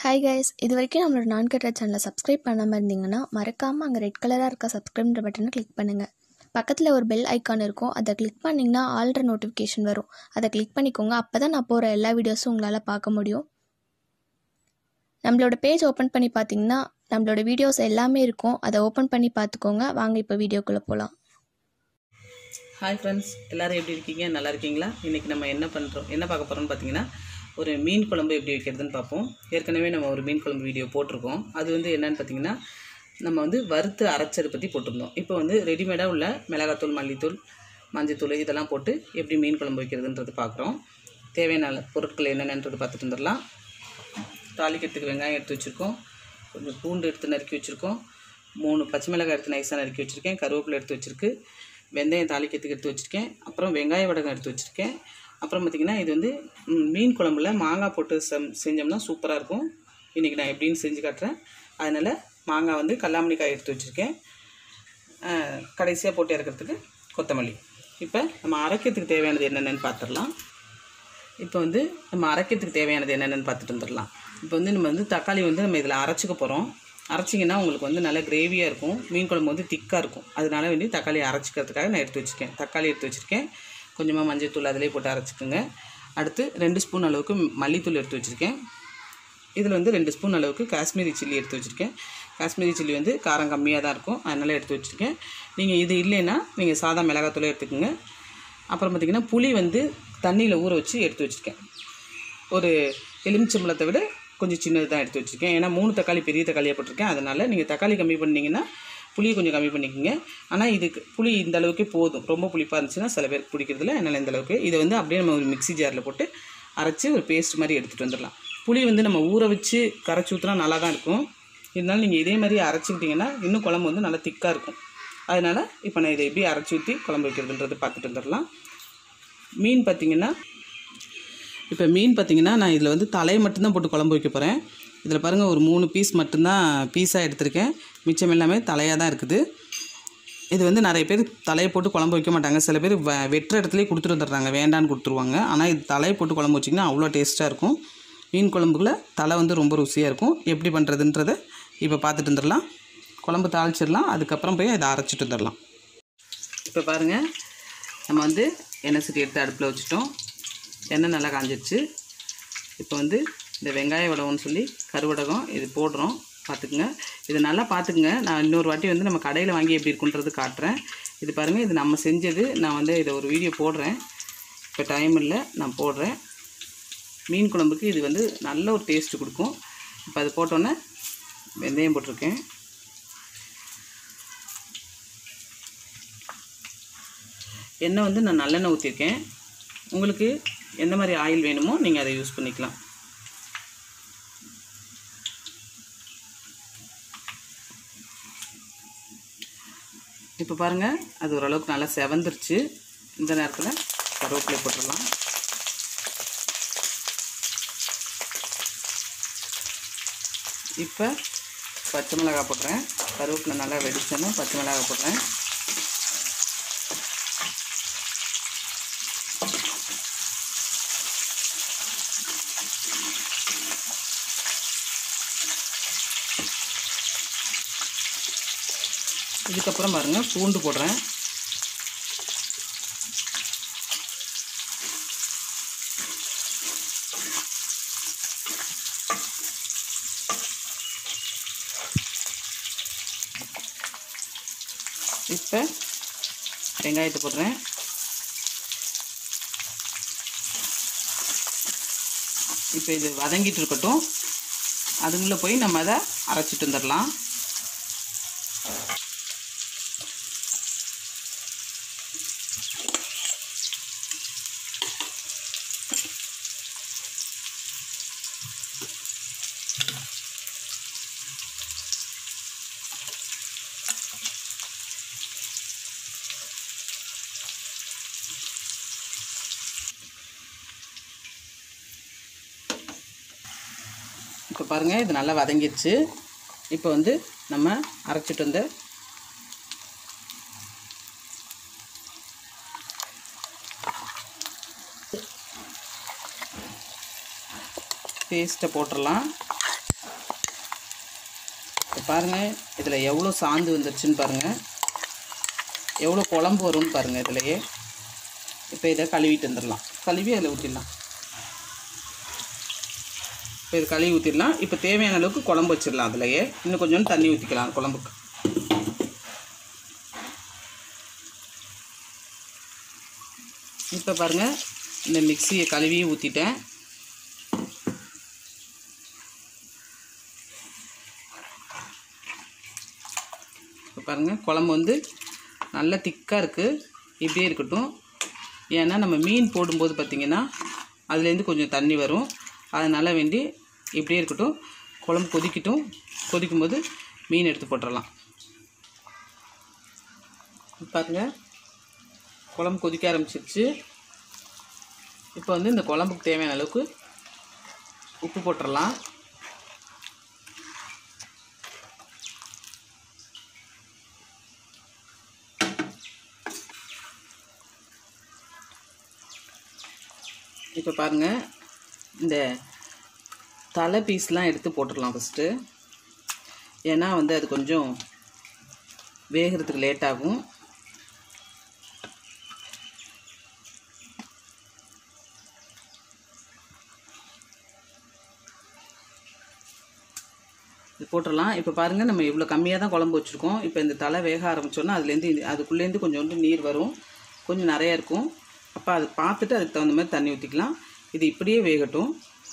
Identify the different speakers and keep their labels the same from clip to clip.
Speaker 1: hi guys இது வரைக்கும் நம்மளோட நான் கட்டுற சேனலை சப்ஸ்கிரைப் பண்ணாமல் இருந்தீங்கன்னா மறக்காமல் அங்கே ரெட் கலராக இருக்க சப்ஸ்கிரைப்ன்ற பட்டனை கிளிக் பண்ணுங்கள் பக்கத்தில் ஒரு பெல் ஐக்கான் இருக்கும் அதை கிளிக் பண்ணிங்கன்னா ஆல்ரெடி நோட்டிஃபிகேஷன் வரும் அதை கிளிக் பண்ணிக்கோங்க அப்போ தான் நான் போகிற எல்லா வீடியோஸும் உங்களால் பார்க்க முடியும் நம்மளோட பேஜ் ஓப்பன் பண்ணி பார்த்தீங்கன்னா நம்மளோட வீடியோஸ் எல்லாமே இருக்கும் அதை ஓப்பன் பண்ணி பார்த்துக்கோங்க வாங்க இப்போ வீடியோக்குள்ளே போகலாம்
Speaker 2: ஹாய் ஃப்ரெண்ட்ஸ் எல்லாரும் எப்படி இருக்கீங்க நல்லா இருக்கீங்களா இன்றைக்கி நம்ம என்ன பண்ணுறோம் என்ன பார்க்க போகிறோம்னு பார்த்தீங்கன்னா ஒரு மீன் குழம்பு எப்படி வைக்கிறதுன்னு பார்ப்போம் ஏற்கனவே நம்ம ஒரு மீன் குழம்பு வீடியோ போட்டிருக்கோம் அது வந்து என்னன்னு பார்த்தீங்கன்னா நம்ம வந்து வறுத்து அரைச்சதை பற்றி போட்டிருந்தோம் இப்போ வந்து ரெடிமேடாக உள்ள மிளகாத்தூள் மல்லித்தூள் மஞ்சத்தூள் இதெல்லாம் போட்டு எப்படி மீன் குழம்பு வைக்கிறதுன்றது பார்க்குறோம் தேவையான அள- பொருட்கள் என்னென்னன்றது பார்த்துட்டு வந்துடலாம் தாளிக்கிறதுக்கு வெங்காயம் எடுத்து வச்சுருக்கோம் கொஞ்சம் பூண்டு எடுத்து நறுக்கி வச்சுருக்கோம் மூணு பச்சை மிளகாய் எடுத்து நைஸாக நறுக்கி வச்சுருக்கேன் கருவேப்பிலை எடுத்து வச்சுருக்கு வெந்தயம் தாளிக்கிறதுக்கு எடுத்து வச்சுருக்கேன் அப்புறம் வெங்காய வடகம் எடுத்து வச்சுருக்கேன் அப்புறம் பார்த்திங்கன்னா இது வந்து ம், மீன் குழம்புல மாங்காய் போட்டு செம் செஞ்சோம்னா சூப்பராக இருக்கும் இன்றைக்கி நான் எப்படின்னு செஞ்சு காட்டுறேன் அதனால் மாங்காய் வந்து கல்லாமணி காய் எடுத்து வச்சுருக்கேன் கடைசியாக போட்டு இறக்கிறதுக்கு கொத்தமல்லி இப்போ நம்ம அரைக்கிறதுக்கு தேவையானது என்னென்னு பார்த்துடலாம் இப்போ வந்து நம்ம அரைக்கிறதுக்கு தேவையானது என்னென்னு பார்த்துட்டு வந்துடலாம் இப்போ வந்து நம்ம வந்து தக்காளி வந்து நம்ம இதில் அரைச்சிக்க போகிறோம் அரைச்சிங்கன்னா உங்களுக்கு வந்து நல்ல கிரேவியாக இருக்கும் மீன் குழம்பு வந்து திக்காக இருக்கும் அதனால வேண்டி தக்காளி அரைச்சிக்கிறதுக்காக நான் எடுத்து வச்சுருக்கேன் தக்காளி எடுத்து வச்சுருக்கேன் கொஞ்சமாக மஞ்சள் தூள் அதிலே போட்டு அரைச்சிக்கோங்க அடுத்து ரெண்டு ஸ்பூன் அளவுக்கு மல்லித்தூள் எடுத்து வச்சுருக்கேன் இதில் வந்து ரெண்டு ஸ்பூன் அளவுக்கு காஷ்மீரி சில்லி எடுத்து வச்சுருக்கேன் காஷ்மீரி சில்லி வந்து காரம் கம்மியாக தான் இருக்கும் அதனால் எடுத்து வச்சுருக்கேன் நீங்கள் இது இல்லைன்னா நீங்கள் சாதா மிளகாத்தூளே எடுத்துக்கோங்க அப்புறம் பார்த்திங்கன்னா புளி வந்து தண்ணியில் ஊற வச்சு எடுத்து வச்சுருக்கேன் ஒரு எலுமிச்சம்பழத்தை விட கொஞ்சம் சின்னது தான் எடுத்து வச்சுருக்கேன் ஏன்னா மூணு தக்காளி பெரிய தக்காளியாக போட்டிருக்கேன் அதனால் நீங்கள் தக்காளி கம்மி பண்ணீங்கன்னா புளியை கொஞ்சம் கம்மி பண்ணிக்கோங்க ஆனால் இதுக்கு புளி இந்த அளவுக்கு போதும் ரொம்ப புளிப்பாக இருந்துச்சுன்னா சில பேருக்கு பிடிக்கிறதில்ல அதனால் இந்த அளவுக்கு இதை வந்து அப்படியே நம்ம ஒரு மிக்ஸி ஜாரில் போட்டு அரைச்சி ஒரு பேஸ்ட் மாதிரி எடுத்துகிட்டு வந்துடலாம் புளி வந்து நம்ம ஊற வச்சு கரைச்சி ஊற்றினா நல்லா தான் இருக்கும் இருந்தாலும் நீங்கள் இதே மாதிரி அரைச்சிக்கிட்டிங்கன்னா இன்னும் குழம்பு வந்து நல்லா திக்காக இருக்கும் அதனால் இப்போ நான் இதை எப்படி அரைச்சி ஊற்றி குழம்பு வைக்கிறதுன்றது பார்த்துட்டு வந்துடலாம் மீன் பார்த்திங்கன்னா இப்போ மீன் பார்த்திங்கன்னா நான் இதில் வந்து தலையை மட்டும்தான் போட்டு குழம்பு வைக்க போகிறேன் இதில் பாருங்கள் ஒரு மூணு பீஸ் மட்டும்தான் பீஸாக எடுத்திருக்கேன் மிச்சம் எல்லாமே தலையாக தான் இருக்குது இது வந்து நிறைய பேர் தலையை போட்டு குழம்பு வைக்க மாட்டாங்க சில பேர் வ வெட்டுற இடத்துலேயே கொடுத்துட்டு வந்துடுறாங்க வேண்டான்னு கொடுத்துருவாங்க ஆனால் இது தலையை போட்டு குழம்பு வச்சிங்கன்னா அவ்வளோ டேஸ்ட்டாக இருக்கும் மீன் குழம்புக்குள்ள தலை வந்து ரொம்ப ருசியாக இருக்கும் எப்படி பண்ணுறதுன்றதை இப்போ பார்த்துட்டு வந்துடலாம் குழம்பு தாளிச்சிடலாம் அதுக்கப்புறம் போய் அதை அரைச்சிட்டு வந்துடலாம் இப்போ பாருங்கள் நம்ம வந்து எண்ணெய் சட்டி எடுத்து அடுப்பில் வச்சுட்டோம் எண்ணெய் நல்லா காஞ்சிருச்சு இப்போ வந்து இந்த வெங்காய வடகம்னு சொல்லி கருவடகம் இது போடுறோம் பார்த்துக்குங்க இது நல்லா பார்த்துக்குங்க நான் இன்னொரு வாட்டி வந்து நம்ம கடையில் வாங்கி எப்படி இருக்குன்றது காட்டுறேன் இது பாருங்கள் இது நம்ம செஞ்சது நான் வந்து இதை ஒரு வீடியோ போடுறேன் இப்போ டைம் இல்லை நான் போடுறேன் மீன் குழம்புக்கு இது வந்து நல்ல ஒரு டேஸ்ட் கொடுக்கும் இப்போ அது போட்டோன்னே வெந்தயம் போட்டிருக்கேன் எண்ணெய் வந்து நான் நல்லெண்ணெய் ஊற்றிருக்கேன் உங்களுக்கு எந்த மாதிரி ஆயில் வேணுமோ நீங்கள் அதை யூஸ் பண்ணிக்கலாம் இப்போ பாருங்கள் அது ஓரளவுக்கு நல்லா செவந்துருச்சு இந்த நேரத்தில் கருவேப்பிலை போட்டுடலாம் இப்போ பச்சை மிளகாய் போடுறேன் கருவேப்பிலை நல்லா வெடிச்சோன்னா பச்சை மிளகாய் போடுறேன் இதுக்கப்புறம் பாருங்கள் பூண்டு போடுறேன் இப்போ வெங்காயத்தை போடுறேன் இப்போ இது வதங்கிட்டு இருக்கட்டும் அதுக்குள்ளே போய் நம்ம அதை அரைச்சிட்டு வந்துடலாம் இப்போ பாருங்கள் இது நல்லா வதங்கிடுச்சு இப்போ வந்து நம்ம அரைச்சிட்டு வந்த பேஸ்ட்டை போட்டுடலாம் இப்போ பாருங்கள் இதில் எவ்வளோ சாந்து வந்துருச்சுன்னு பாருங்கள் எவ்வளோ குழம்பு வரும்னு பாருங்கள் இதுலையே இப்போ இதை கழுவிட்டு வந்துடலாம் கழுவி அதில் ஊற்றிடலாம் இப்போ இது கழுவி ஊற்றிடலாம் இப்போ தேவையான அளவுக்கு குழம்பு வச்சிடலாம் அதுலையே இன்னும் கொஞ்சம் தண்ணி ஊற்றிக்கலாம் குழம்புக்கு இப்போ பாருங்கள் இந்த மிக்சியை கழுவி ஊற்றிட்டேன் இப்போ பாருங்கள் குழம்பு வந்து நல்லா திக்காக இருக்குது இப்படியே இருக்கட்டும் ஏன்னா நம்ம மீன் போடும்போது பார்த்திங்கன்னா அதுலேருந்து கொஞ்சம் தண்ணி வரும் அதனால் வேண்டி இப்படியே இருக்கட்டும் குழம்பு கொதிக்கட்டும் கொதிக்கும்போது மீன் எடுத்து போட்டுடலாம் பாருங்கள் குழம்பு கொதிக்க ஆரம்பிச்சிருச்சு இப்போ வந்து இந்த குழம்புக்கு தேவையான அளவுக்கு உப்பு போட்டுடலாம் இப்போ பாருங்கள் இந்த தலை பீஸ்லாம் எடுத்து போட்டுடலாம் ஃபஸ்ட்டு ஏன்னா வந்து அது கொஞ்சம் வேகிறதுக்கு லேட் ஆகும் இது போட்டுடலாம் இப்போ பாருங்கள் நம்ம இவ்வளோ கம்மியாக தான் குழம்பு வச்சுருக்கோம் இப்போ இந்த தலை வேக ஆரம்பிச்சோன்னா அதுலேருந்து இது- அதுக்குள்ளேருந்து கொஞ்சோண்டு நீர் வரும் கொஞ்சம் நிறையா இருக்கும் அப்போ அது பார்த்துட்டு அதுக்கு தகுந்த மாதிரி தண்ணி ஊற்றிக்கலாம் இது இப்படியே வேகட்டும்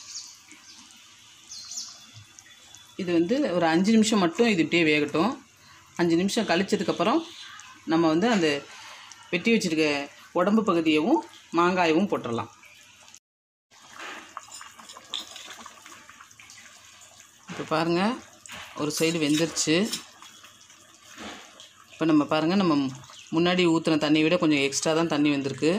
Speaker 2: இது வந்து ஒரு அஞ்சு நிமிஷம் மட்டும் இது இப்படியே வேகட்டும் அஞ்சு நிமிஷம் கழிச்சதுக்கப்புறம் நம்ம வந்து அந்த வெட்டி வச்சுருக்க உடம்பு பகுதியவும் மாங்காயவும் போட்டுடலாம் இப்போ பாருங்கள் ஒரு சைடு வெந்துருச்சு இப்போ நம்ம பாருங்கள் நம்ம முன்னாடி ஊற்றின தண்ணியை விட கொஞ்சம் எக்ஸ்ட்ரா தான் தண்ணி வந்திருக்கு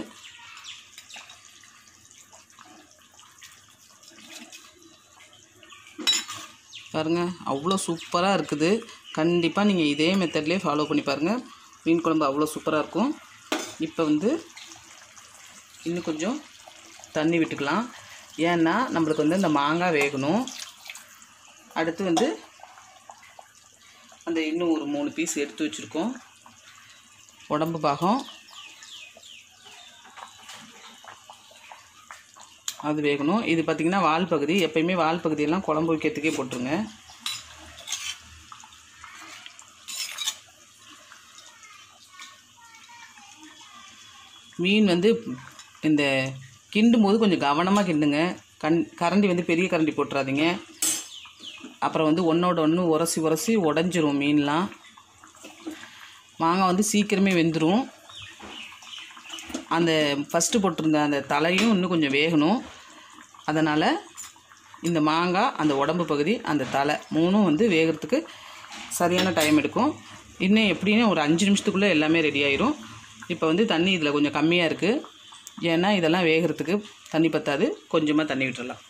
Speaker 2: பாருங்கள் அவ்வளோ சூப்பராக இருக்குது கண்டிப்பாக நீங்கள் இதே மெத்தட்லேயே ஃபாலோ பண்ணி பாருங்கள் மீன் குழம்பு அவ்வளோ சூப்பராக இருக்கும் இப்போ வந்து இன்னும் கொஞ்சம் தண்ணி விட்டுக்கலாம் ஏன்னா நம்மளுக்கு வந்து இந்த மாங்காய் வேகணும் அடுத்து வந்து அந்த இன்னும் ஒரு மூணு பீஸ் எடுத்து வச்சுருக்கோம் உடம்பு பாகம் அது வேகணும் இது பார்த்திங்கன்னா வால் பகுதி எப்பயுமே வால் பகுதியெல்லாம் குழம்பு வைக்கிறதுக்கே போட்டுருங்க மீன் வந்து இந்த கிண்டும் போது கொஞ்சம் கவனமாக கிண்டுங்க கண் கரண்டி வந்து பெரிய கரண்டி போட்டுறாதீங்க அப்புறம் வந்து ஒன்றோட ஒன்று உரசி உரசி உடஞ்சிரும் மீன்லாம் மாங்காய் வந்து சீக்கிரமே வெந்துடும் அந்த ஃபஸ்ட்டு போட்டிருந்த அந்த தலையும் இன்னும் கொஞ்சம் வேகணும் அதனால் இந்த மாங்காய் அந்த உடம்பு பகுதி அந்த தலை மூணும் வந்து வேகிறதுக்கு சரியான டைம் எடுக்கும் இன்னும் எப்படின்னு ஒரு அஞ்சு நிமிஷத்துக்குள்ளே எல்லாமே ரெடி ஆயிரும் இப்போ வந்து தண்ணி இதில் கொஞ்சம் கம்மியாக இருக்குது ஏன்னா இதெல்லாம் வேகிறதுக்கு தண்ணி பத்தாது கொஞ்சமாக தண்ணி விட்டுறலாம்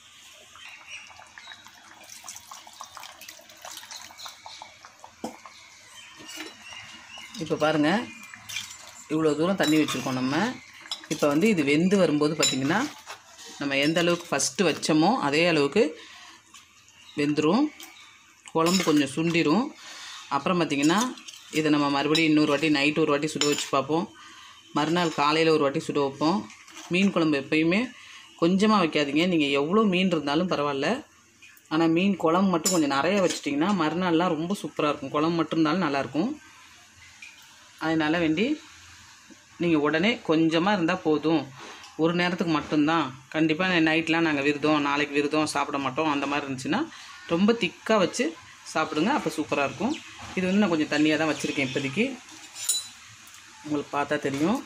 Speaker 2: இப்போ பாருங்கள் இவ்வளோ தூரம் தண்ணி வச்சுருக்கோம் நம்ம இப்போ வந்து இது வெந்து வரும்போது பார்த்திங்கன்னா நம்ம எந்த அளவுக்கு ஃபஸ்ட்டு வச்சோமோ அதே அளவுக்கு வெந்துடும் குழம்பு கொஞ்சம் சுண்டிரும் அப்புறம் பார்த்திங்கன்னா இதை நம்ம மறுபடியும் இன்னொரு வாட்டி நைட்டு ஒரு வாட்டி சுட வச்சு பார்ப்போம் மறுநாள் காலையில் ஒரு வாட்டி சுட வைப்போம் மீன் குழம்பு எப்பயுமே கொஞ்சமாக வைக்காதீங்க நீங்கள் எவ்வளோ மீன் இருந்தாலும் பரவாயில்ல ஆனால் மீன் குழம்பு மட்டும் கொஞ்சம் நிறைய வச்சிட்டிங்கன்னா மறுநாள்லாம் ரொம்ப சூப்பராக இருக்கும் குழம்பு மட்டும் இருந்தாலும் நல்லாயிருக்கும் அதனால் வேண்டி நீங்கள் உடனே கொஞ்சமாக இருந்தால் போதும் ஒரு நேரத்துக்கு மட்டும்தான் கண்டிப்பாக நைட்லாம் நாங்கள் விருதம் நாளைக்கு விருதம் சாப்பிட மாட்டோம் அந்த மாதிரி இருந்துச்சுன்னா ரொம்ப திக்காக வச்சு சாப்பிடுங்க அப்போ சூப்பராக இருக்கும் இது வந்து நான் கொஞ்சம் தண்ணியாக தான் வச்சுருக்கேன் இப்போதைக்கு உங்களுக்கு பார்த்தா தெரியும்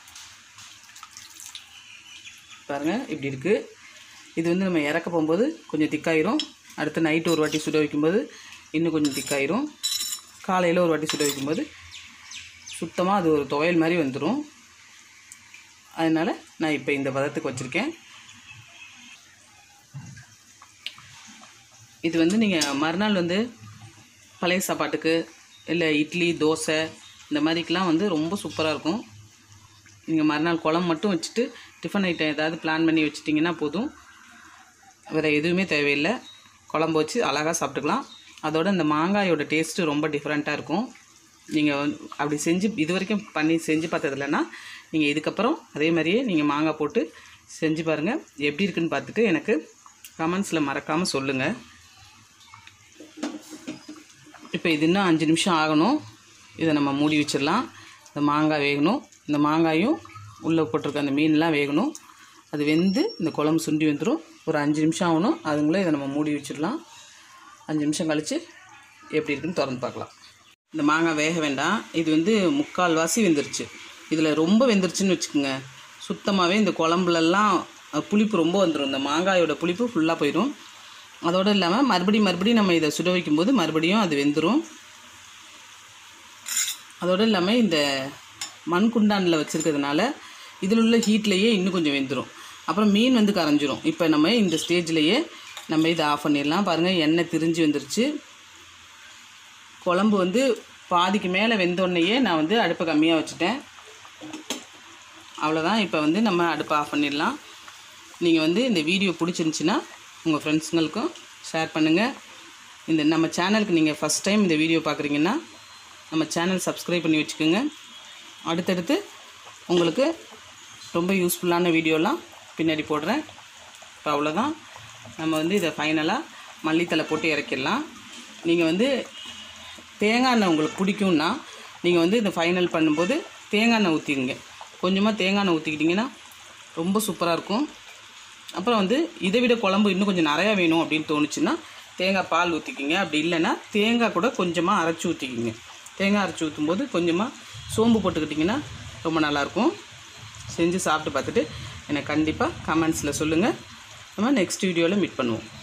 Speaker 2: பாருங்கள் இப்படி இருக்குது இது வந்து நம்ம இறக்க போகும்போது கொஞ்சம் திக்காயிரும் அடுத்து நைட்டு ஒரு வாட்டி சுட வைக்கும்போது இன்னும் கொஞ்சம் திக்காயிரும் காலையில் ஒரு வாட்டி சுட வைக்கும்போது சுத்தமாக அது ஒரு துவையல் மாதிரி வந்துடும் அதனால் நான் இப்போ இந்த பதத்துக்கு வச்சுருக்கேன் இது வந்து நீங்கள் மறுநாள் வந்து பழைய சாப்பாட்டுக்கு இல்லை இட்லி தோசை இந்த மாதிரிக்கெலாம் வந்து ரொம்ப சூப்பராக இருக்கும் நீங்கள் மறுநாள் குழம்பு மட்டும் வச்சுட்டு டிஃபன் ஐட்டம் ஏதாவது பிளான் பண்ணி வச்சிட்டிங்கன்னா போதும் வேறு எதுவுமே தேவையில்லை குழம்பு வச்சு அழகாக சாப்பிட்டுக்கலாம் அதோட இந்த மாங்காயோட டேஸ்ட்டு ரொம்ப டிஃப்ரெண்ட்டாக இருக்கும் நீங்கள் வந்து அப்படி செஞ்சு இது வரைக்கும் பண்ணி செஞ்சு பார்த்தது இல்லைன்னா நீங்கள் இதுக்கப்புறம் அதே மாதிரியே நீங்கள் மாங்காய் போட்டு செஞ்சு பாருங்கள் எப்படி இருக்குன்னு பார்த்துட்டு எனக்கு கமெண்ட்ஸில் மறக்காமல் சொல்லுங்கள் இப்போ இது இன்னும் அஞ்சு நிமிஷம் ஆகணும் இதை நம்ம மூடி வச்சிடலாம் இந்த மாங்காய் வேகணும் இந்த மாங்காயும் உள்ளே போட்டிருக்க அந்த மீன்லாம் வேகணும் அது வெந்து இந்த குழம்பு சுண்டி வந்துடும் ஒரு அஞ்சு நிமிஷம் ஆகணும் அதுங்களே இதை நம்ம மூடி வச்சிடலாம் அஞ்சு நிமிஷம் கழித்து எப்படி இருக்குன்னு திறந்து பார்க்கலாம் இந்த மாங்காய் வேக வேண்டாம் இது வந்து முக்கால் வாசி வெந்துருச்சு இதில் ரொம்ப வெந்துருச்சுன்னு வச்சுக்கோங்க சுத்தமாகவே இந்த குழம்புலலாம் அஹ், புளிப்பு ரொம்ப வந்துடும் இந்த மாங்காயோட புளிப்பு ஃபுல்லாக போயிடும் அதோடு இல்லாமல் மறுபடியும் மறுபடியும் நம்ம இதை சுட வைக்கும்போது மறுபடியும் அது வெந்துடும் அதோடு இல்லாமல் இந்த மண் குண்டானில் வச்சுருக்கிறதுனால இதில் உள்ள ஹீட்லேயே இன்னும் கொஞ்சம் வெந்துடும் அப்புறம் மீன் வந்து கரைஞ்சிரும் இப்போ நம்ம இந்த ஸ்டேஜ்லேயே நம்ம இதை ஆஃப் பண்ணிடலாம் பாருங்கள் எண்ணெய் திரிஞ்சு வந்துருச்சு குழம்பு வந்து பாதிக்கு மேலே வெந்தோடனேயே நான் வந்து அடுப்பை கம்மியாக வச்சுட்டேன் அவ்வளோதான் இப்போ வந்து நம்ம அடுப்பை ஆஃப் பண்ணிடலாம் நீங்கள் வந்து இந்த வீடியோ பிடிச்சிருந்துச்சின்னா உங்கள் ஃப்ரெண்ட்ஸுங்களுக்கும் ஷேர் பண்ணுங்கள் இந்த நம்ம சேனலுக்கு நீங்கள் ஃபஸ்ட் டைம் இந்த வீடியோ பார்க்குறீங்கன்னா நம்ம சேனல் சப்ஸ்கிரைப் பண்ணி வச்சுக்கோங்க அடுத்தடுத்து உங்களுக்கு ரொம்ப யூஸ்ஃபுல்லான வீடியோலாம் பின்னாடி போடுறேன் இப்போ அவ்வளோதான் நம்ம வந்து இதை ஃபைனலாக மல்லித்தலை போட்டு இறக்கிடலாம் நீங்கள் வந்து தேங்காய் எண்ணெய் உங்களுக்கு பிடிக்கும்னா நீங்கள் வந்து இந்த ஃபைனல் பண்ணும்போது தேங்காய் எண்ணெய் ஊற்றிக்கங்க கொஞ்சமாக தேங்காய் எண்ணெய் ஊற்றிக்கிட்டிங்கன்னா ரொம்ப சூப்பராக இருக்கும் அப்புறம் வந்து இதை விட குழம்பு இன்னும் கொஞ்சம் நிறையா வேணும் அப்படின்னு தோணுச்சுன்னா தேங்காய் பால் ஊற்றிக்கிங்க அப்படி இல்லைன்னா தேங்காய் கூட கொஞ்சமாக அரைச்சி ஊற்றிக்கிங்க தேங்காய் அரைச்சி ஊற்றும்போது கொஞ்சமாக சோம்பு போட்டுக்கிட்டிங்கன்னா ரொம்ப நல்லாயிருக்கும் செஞ்சு சாப்பிட்டு பார்த்துட்டு எனக்கு கண்டிப்பாக கமெண்ட்ஸில் சொல்லுங்கள் நம்ம நெக்ஸ்ட் வீடியோவில் மீட் பண்ணுவோம்